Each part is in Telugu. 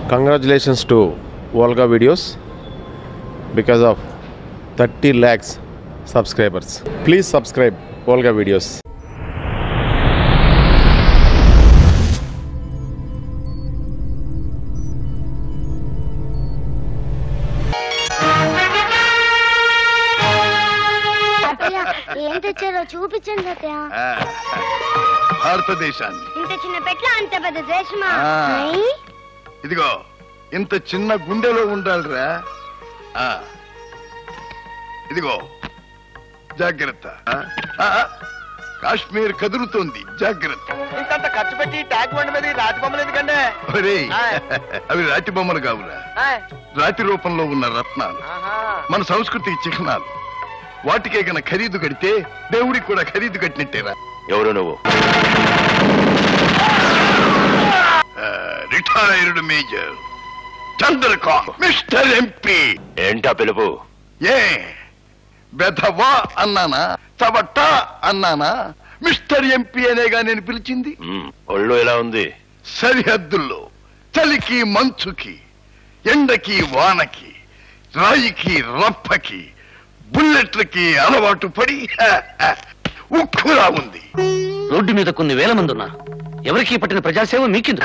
Congratulations to Volga Videos because of 30 lakhs subscribers. Please subscribe Volga Videos. తాతయ్య ఏం తెచ్చారో చూపించండి తాతయ్య ఆ, భారతదేశాన్ని ఇంత చిన్న పెట్ల అంత పెద్ద దేశమా ఆ. అయ్, ఇదిగో ఇంత చిన్న గుండెలో ఉండాలిరా ఆ, ఇదిగో జాగ్రత్త ఆ, ఆ, కాశ్మీర్ కదులుతోంది జాగ్రత్త ఇంతంత ఖర్చు పెట్టి ట్యాంక్ బండి మీద ఈ రాతి బొమ్మలు ఎందుకండి ఒరేయ్, ఆయ్. అవి రాతి బొమ్మలు కావురా ఆయ్. రాతి రూపంలో ఉన్న రత్నాలు ఆహా. మన సంస్కృతికి చిహ్నాలు వాటికే గన ఖరీదు కడితే దేవుడికి కూడా ఖరీదు కట్టినట్టేరా ఎవరు నువ్వు retired major Chandrakant mister MP ఏంటా పిలుపు ఏ బెధవా అన్నానా చవట్టా అన్నానా మిస్టర్ ఎంపీ అనేగా నేను పిలిచింది మ్, ఒళ్ళు ఎలా ఉంది సరిహద్దుల్లో చలికి మంచుకి ఎండకి వానకి రాయికి రప్పకి బుల్లెట్లకి అలవాటు పడి హ, హ, ఉక్కులా ఉంది రోడ్డు మీద కొన్ని వేల మంది ఉన్నారు ఎవరికి పట్టిన ప్రజాసేవ మీకిందు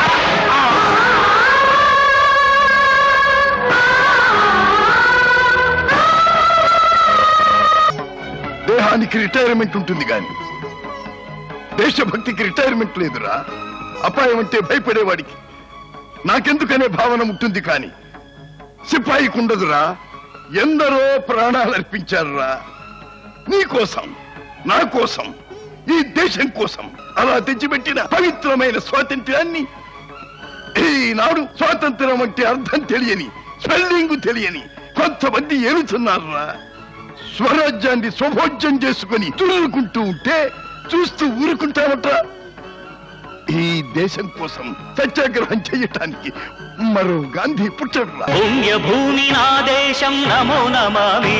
దేహానికి రిటైర్మెంట్ ఉంటుంది గాని దేశభక్తికి రిటైర్మెంట్ లేదురా అపాయం అంటే భయపడేవాడికి నాకెందుకనే భావన ఉంటుంది కాని సిపాయికి ఉండదురా ఎందరో ప్రాణాలు అర్పించారురా నీ కోసం నా కోసం ఈ దేశం కోసం అలా తెచ్చిపెట్టిన పవిత్రమైన స్వాతంత్ర్యాన్ని ఈనాడు స్వాతంత్రం అంటే అర్థం తెలియని స్పెల్లింగ్ తెలియని కొంతమంది ఏలుతున్నారురా స్వరాజ్యాన్ని స్వభోజ్యం చేసుకుని తురుకుంటూ ఉంటే చూస్తూ ఊరుకుంటామట ఈ దేశం కోసం సత్యాగ్రహం చేయటానికి మరో గాంధీ పుట్టడురా పుణ్యభూమి నా దేశం నమో నమామి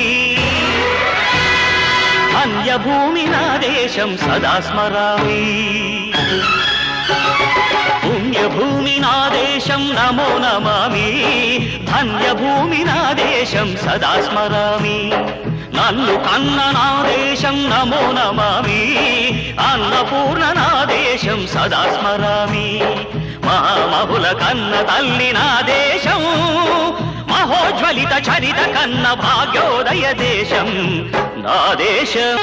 అన్యభూమి నా దేశం సదా స్మరామి పుణ్యభూమి నా దేశం నమో నమామి ధన్యభూమి నా దేశం సదా స్మరామి నన్ను కన్న నా దేశం నమో నమామి అన్నపూర్ణ నా దేశం సదా స్మరామి మహామహుల కన్న తల్లి నా దేశం మహోజ్వలిత చరిత కన్న భాగ్యోదయ దేశం నా దేశం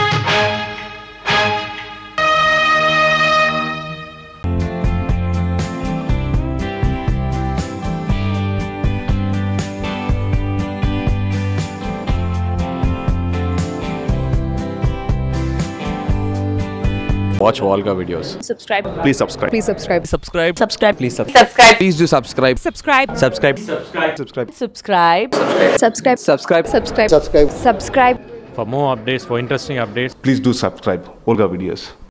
Watch Volga Videos. subscribe Please subscribe. please subscribe subscribe subscribe please sub- subscribe please do subscribe subscribe subscribe Subscribe. subscribe subscribe subscribe subscribe subscribe For more updates, for interesting updates, Please do subscribe Olga Videos.